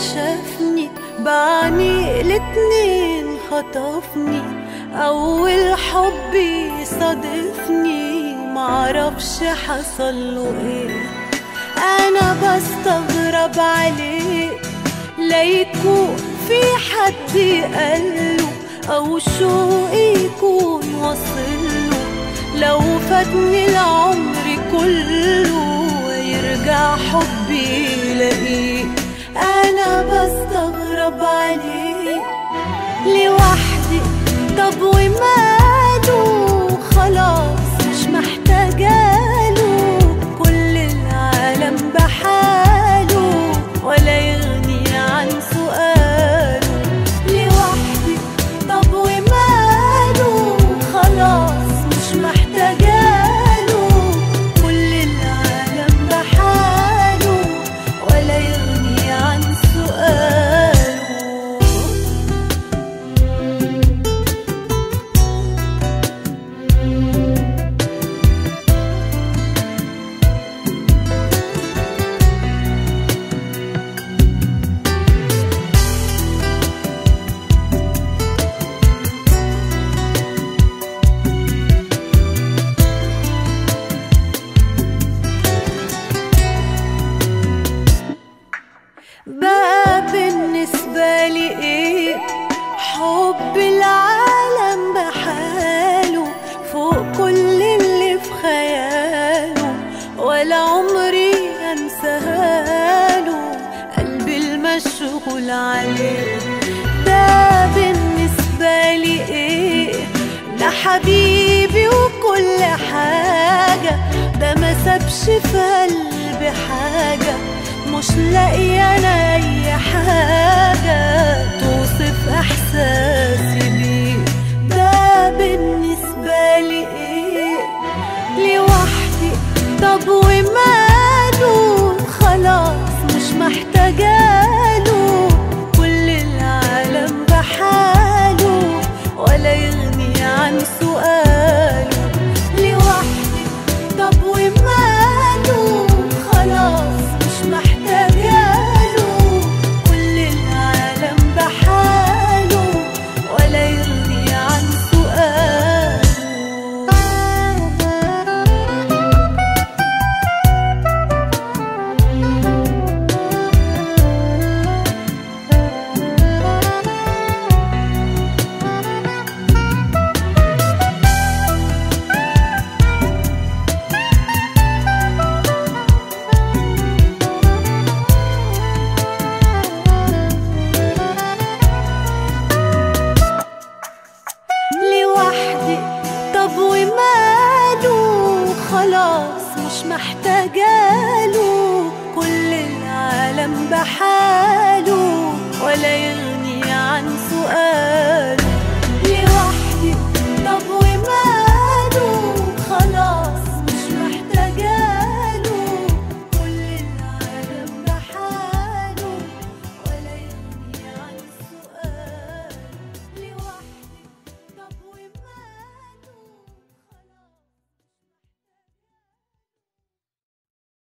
شافني بعيني الاتنين خطفني اول حب يصادفني معرفش حصله ايه انا بستغرب عليه ليكون في حد قاله او شوقي يكون وصله لو فاتني العمر كله يرجع حبي يلاقيه انا بستغرب عليه لوحدي طب وماله خلاص مش محتاجاله كل العالم بحاله ولا يغني عن سؤاله لوحدي طب وماله خلاص مش محتاجاله كل العالم بحاله ولا يغني عن سؤاله بقى بالنسبة لي ايه حب العالم بحاله فوق كل اللي في خياله ولا عمري انساله قلبي المشغول عليه ده بالنسبة لي ايه ده حبيبي وكل حاجة ده ما سابش في قلبي حاجة مش لاقية انا اي حاجة توصف احساسي